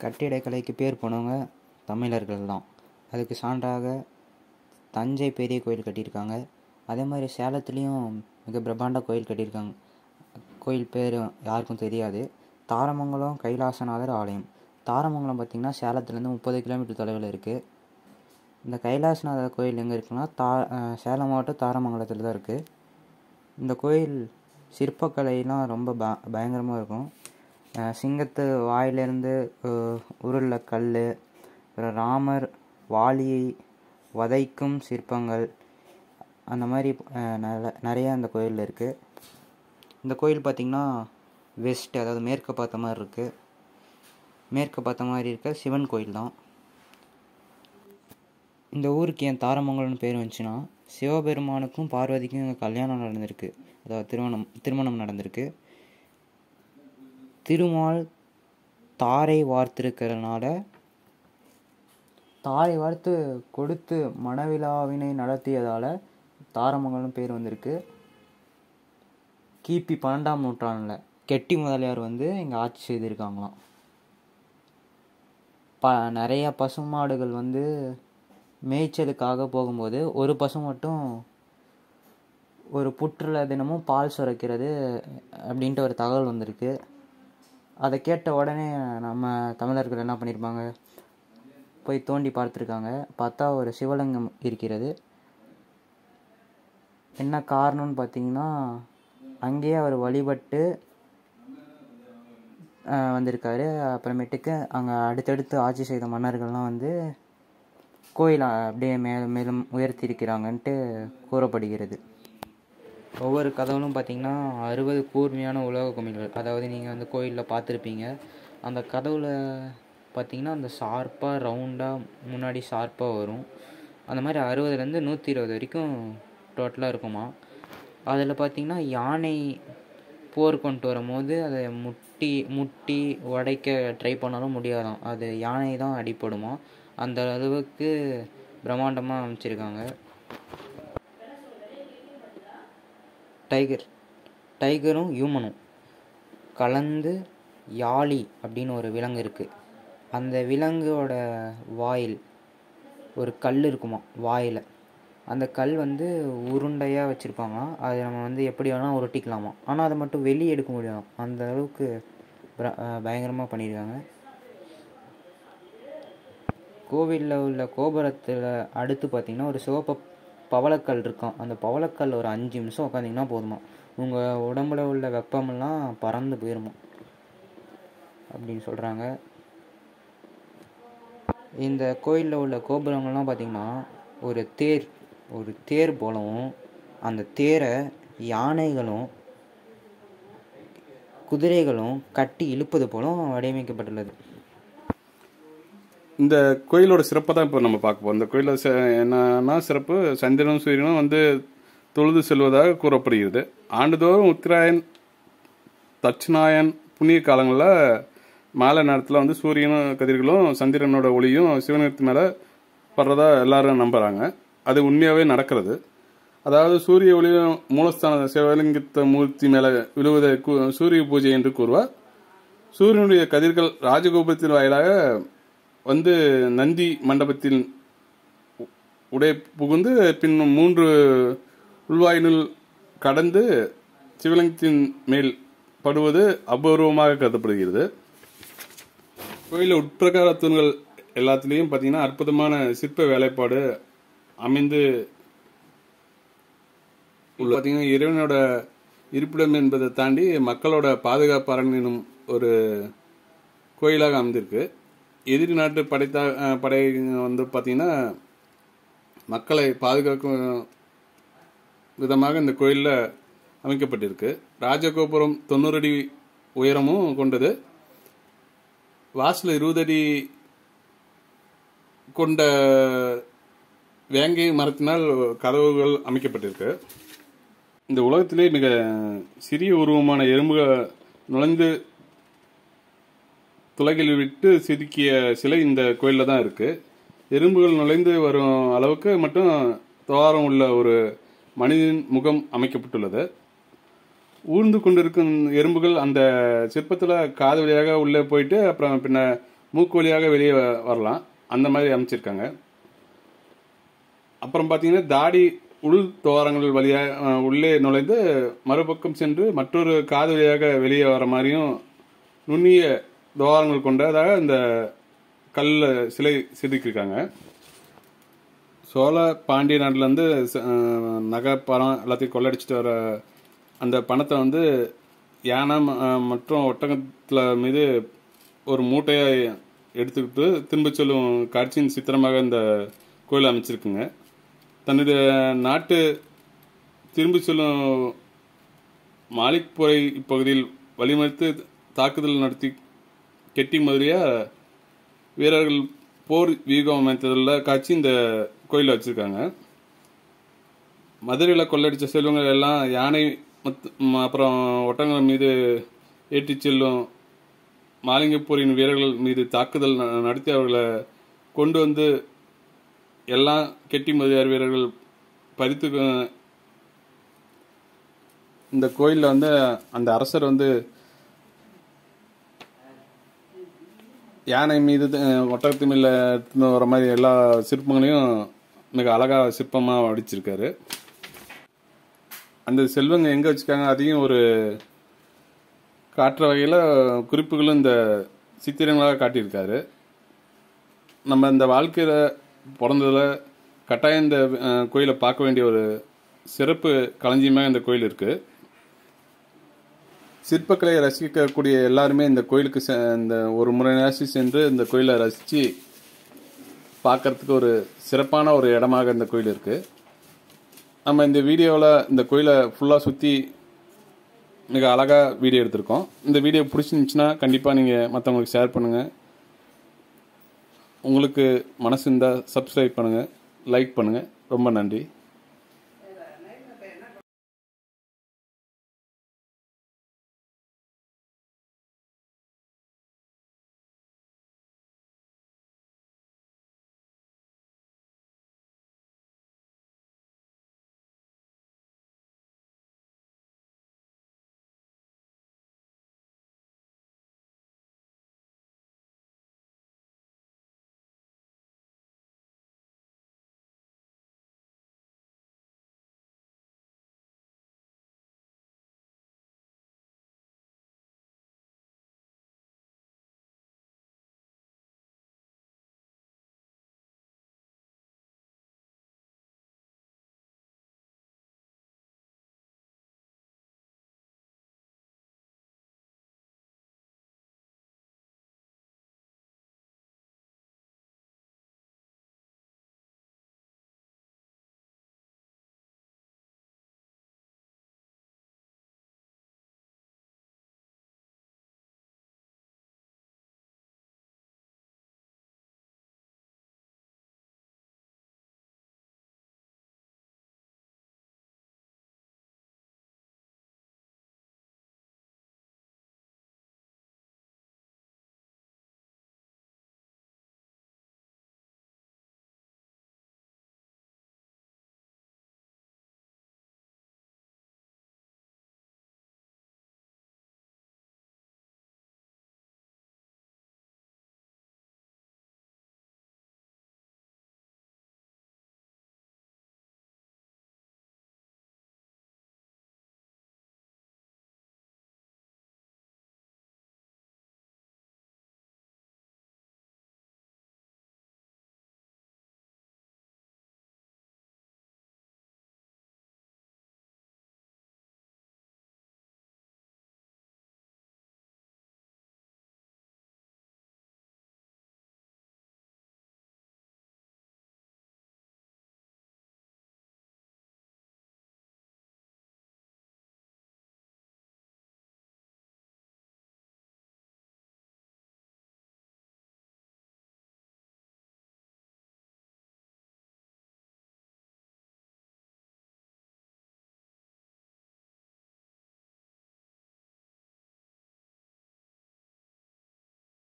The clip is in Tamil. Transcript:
கட்டிடக்கலைக்கு பேர் போனவங்க தமிழர்கள் தான் அதுக்கு சான்றாக தஞ்சை பெரிய கோயில் கட்டியிருக்காங்க அதே மாதிரி சேலத்துலேயும் மிக பிரம்மாண்ட கோயில் கட்டியிருக்காங்க கோயில் பேர் யாருக்கும் தெரியாது தாரமங்கலம் கைலாசநாதர் ஆலயம் தாரமங்கலம் பார்த்திங்கன்னா சேலத்துலேருந்து முப்பது கிலோமீட்டர் தொலைவில் இருக்குது இந்த கைலாசநாதர் கோயில் எங்கே இருக்குன்னா தா அஹ் சேலம் மாவட்டம் தாரமங்கலத்தில் தான் இருக்குது இந்த கோயில் சிற்பக்கலையெல்லாம் ரொம்ப ப பயங்கரமாக இருக்கும் அஹ் சிங்கத்து வாயிலிருந்து அஹ் உருள கல் அப்புறம் ராமர் வாலியை வதைக்கும் சிற்பங்கள் அந்த மாதிரி அஹ் நல்ல நிறைய அந்த கோயிலில் இருக்குது இந்த கோயில் பார்த்திங்கன்னா வெஸ்ட் அதாவது மேற்கு பார்த்த மாதிரி இருக்குது மேற்கு பார்த்த மாதிரி இருக்க சிவன் கோயில் தான் இந்த ஊருக்கு ஏன் தாரமங்கலம்னு பேர் வந்துச்சுன்னா சிவபெருமானுக்கும் பார்வதிக்கும் இங்கே கல்யாணம் நடந்திருக்கு அதாவது திருமணம் திருமணம் நடந்திருக்கு திருமால் தாரை வார்த்திருக்கிறதுனால தாரை வார்த்து கொடுத்து மணவிழாவினை நடத்தியதால் தாரமங்கலம் பேர் வந்திருக்கு கிபி பன்னெண்டாம் நூற்றாண்டில் கெட்டி முதலியார் வந்து இங்கே ஆட்சி செய்திருக்காங்களாம் ப நிறைய பசுமாடுகள் வந்து மேய்ச்சலுக்காக போகும்போது ஒரு பசு மட்டும் ஒரு புற்றில் தினமும் பால் சுரக்கிறது அப்படின்ட்டு ஒரு தகவல் வந்திருக்கு அதை கேட்ட உடனே நம்ம தமிழர்கள் என்ன பண்ணியிருப்பாங்க போய் தோண்டி பார்த்துருக்காங்க பார்த்தா ஒரு சிவலிங்கம் இருக்கிறது என்ன காரணம்னு பார்த்தீங்கன்னா அங்கேயே அவர் வழிபட்டு ஆஹ், வந்திருக்காரு அப்புறமேட்டுக்கு அங்கே அடுத்தடுத்து ஆட்சி செய்த மன்னர்கள்லாம் வந்து கோயிலை அப்படியே மேலும் மேலும் உயர்த்தியிருக்கிறாங்கன்ட்டு கூறப்படுகிறது ஒவ்வொரு கதவுலும் பார்த்தீங்கன்னா அறுபது கூர்மையான உலோக குமிழ்கள் அதாவது நீங்கள் வந்து கோயிலில் பார்த்துருப்பீங்க அந்த கதவுல பார்த்தீங்கன்னா அந்த ஷார்ப்பாக ரவுண்டாக முன்னாடி ஷார்ப்பாக வரும் அந்த மாதிரி அறுபதுலேருந்து நூற்றி இருபது வரைக்கும் டோட்டலாக இருக்குமா அதில் பார்த்தீங்கன்னா யானை போர் கொண்டு வரும்போது அதை முட்டி முட்டி உடைக்க ட்ரை பண்ணாலும் முடியாதாம் அது யானை தான் அடிப்படுமா அந்த அளவுக்கு பிரம்மாண்டமாக அமைச்சிருக்காங்க டைகர் டைகரும் ஹியூமனும் கலந்து யாழி அப்படின்னு ஒரு விலங்கு இருக்குது அந்த விலங்கோட வாயில் ஒரு கல் இருக்குமா வாயில் அந்த கல் வந்து உருண்டையாக வச்சுருப்பாங்க அதை நம்ம வந்து எப்படி வேணால் உருட்டிக்கலாமா ஆனால் அதை மட்டும் வெளியே எடுக்க முடியாது அந்த அளவுக்கு பயங்கரமாக பண்ணியிருக்காங்க கோவிலில் உள்ள கோபுரத்தில் அடுத்து பார்த்தீங்கன்னா ஒரு சிவப்பு பவளக்கல் இருக்கும் அந்த பவளக்கல் ஒரு அஞ்சு நிமிஷம் உட்காந்திங்கன்னா போதுமா உங்கள் உடம்புல உள்ள வெப்பமெல்லாம் பறந்து போயிருமா அப்படின்னு சொல்கிறாங்க இந்த கோயிலில் உள்ள கோபுரங்கள்லாம் பார்த்திங்கன்னா ஒரு தேர் ஒரு தேர் போலவும் அந்த தேரை யானைகளும் குதிரைகளும் கட்டி இழுப்பது போலும் வடிவமைக்கப்பட்டுள்ளது இந்த கோயிலோட சிறப்பை தான் இப்போ நம்ம பார்க்க போகிறோம் இந்த கோயிலில் ச- என்னன்னா சிறப்பு சந்திரனும் சூரியனும் வந்து தொழுது செல்வதாக கூறப்படுகிறது ஆண்டுதோறும் உத்தராயன் தட்சிணாயன் புண்ணிய காலங்களில் மாலை நேரத்தில் வந்து சூரியனும் கதிர்களும் சந்திரனோட ஒளியும் சிவனிடத்து மேலே படுறதா எல்லாரும் நம்புகிறாங்க அது உண்மையாகவே நடக்கிறது அதாவது சூரிய ஒளியும் மூலஸ்தான சிவலிங்கத்த மூர்த்தி மேலே விழுவதை கூ- சூரிய பூஜை என்று கூறுவார் சூரியனுடைய கதிர்கள் ராஜகோபுரத்தின் வாயிலாக வந்து நந்தி மண்டபத்தில் உ- உடை புகுந்து பின் மூன்று உள்வாயினுள் கடந்து சிவலிங்கத்தின் மேல் படுவது அபூர்வமாக கருதப்படுகிறது கோயிலில் உட்பிரகார தூண்கள் எல்லாத்துலேயும் பார்த்தீங்கன்னா அற்புதமான சிற்ப வேலைப்பாடு அமைந்து உள்ள பார்த்தீங்கன்னா இறைவனோட இருப்பிடம் என்பதை தாண்டி மக்களோட பாதுகாப்பு அரண் எனும் ஒரு கோயிலாக அமைந்திருக்கு எதிரி நாட்டு படைத்தா அஹ் படை வந்து பார்த்தீங்கன்னா மக்களை பாதுகாக்கும் விதமாக இந்த கோயிலில் அமைக்கப்பட்டிருக்கு ராஜகோபுரம் தொண்ணூறு அடி உயரமும் கொண்டது வாசல் இருபது அடி கொண்ட வேங்கை மரத்தினால் கதவுகள் அமைக்கப்பட்டிருக்கு இந்த உலகத்திலே மிக சிறிய உருவமான எறும்புகள் நுழைந்து துலகில் விட்டு செதுக்கிய சிலை இந்த கோயிலில் தான் இருக்கு எறும்புகள் நுழைந்து வரும் அளவுக்கு மட்டும் துவாரம் உள்ள ஒரு மனிதன் முகம் அமைக்கப்பட்டுள்ளது ஊர்ந்து கொண்டிருக்கும் எறும்புகள் அந்த சிற்பத்தில் காது வழியாக உள்ளே போயிட்டு அப்புறம் பின்ன மூக்கு வழியாக வெளியே வ- வரலாம் அந்த மாதிரி அமைச்சிருக்காங்க அப்புறம் பார்த்தீங்கன்னா தாடி உள் துவாரங்கள் வழியாக அஹ், உள்ளே நுழைந்து மறுபக்கம் சென்று மற்றொரு காது வழியாக வெளியே வர மாதிரியும் நுண்ணிய துவாரங்கள் கொண்டதாக இந்த கல்ல சிலை செதுக்கியிருக்காங்க சோழ பாண்டிய நாட்டிலேருந்து நகை பணம் எல்லாத்தையும் கொள்ளடிச்சிட்டு வர அந்த பணத்தை வந்து யானை ம- அஹ், மற்றும் ஒட்டகத்தில் மீது ஒரு மூட்டையை எடுத்துக்கிட்டு திரும்ப சொல்லும் காட்சியின் சித்திரமாக இந்த கோயில் அமைச்சிருக்குங்க தன்னுடைய நாட்டு திரும்பி செல்லும் மாலிக்புரை இப்பகுதியில் வழிமறித்து தாக்குதல் நடத்தி கெட்டி மாதிரியா வீரர்கள் போர் வியூகம் அமைத்ததுள்ள காட்சி இந்த கோயிலில் வச்சிருக்காங்க மதுரையில் கொள்ளடிச்ச செல்வங்கள் எல்லாம் யானை மத்- ம- அப்புறம் ஒட்டகங்கள் மீது ஏற்றிச் செல்லும் மாலிங்கப்பூரின் வீரர்கள் மீது தாக்குதல் ந- நடத்தி அவர்களை கொண்டு வந்து எல்லாம் கெட்டி மதியார் வீரர்கள் பறித்து அஹ், இந்த கோயிலில் வந்து அந்த அரசர் வந்து யானை மீது அஹ், ஒட்டகத்து மேல எடுத்துன்னு வர மாதிரி எல்லா சிற்பங்களையும் மிக அழகா சிற்பமா வடிச்சிருக்காரு அந்த செல்வங்க எங்க வச்சிருக்காங்க அதையும் ஒரு காட்டுற வகையில் குறிப்புகளும் இந்த சித்திரங்களாக காட்டியிருக்காரு நம்ம இந்த வாழ்க்கையில் பிறந்ததில் கட்டாயம் இந்த அஹ், கோயிலை பார்க்க வேண்டிய ஒரு சிறப்பு களஞ்சியமாக இந்த கோயில் இருக்குது சிற்பக்கலையை ரசிக்கக்கூடிய எல்லாருமே இந்த கோயிலுக்கு செ- இந்த ஒரு முறை நேசி சென்று இந்த கோயிலை ரசித்து பார்க்கறதுக்கு ஒரு சிறப்பான ஒரு இடமாக இந்த கோயில் இருக்குது நம்ம இந்த வீடியோவில் இந்த கோயிலை ஃபுல்லாக சுற்றி மிக அழகாக வீடியோ எடுத்திருக்கோம் இந்த வீடியோ பிடிச்சிருந்துச்சுன்னா கண்டிப்பாக நீங்கள் மற்றவங்களுக்கு ஷேர் பண்ணுங்கள் உங்களுக்கு மனசு இருந்தால் சப்ஸ்கிரைப் பண்ணுங்கள் லைக் பண்ணுங்கள் ரொம்ப நன்றி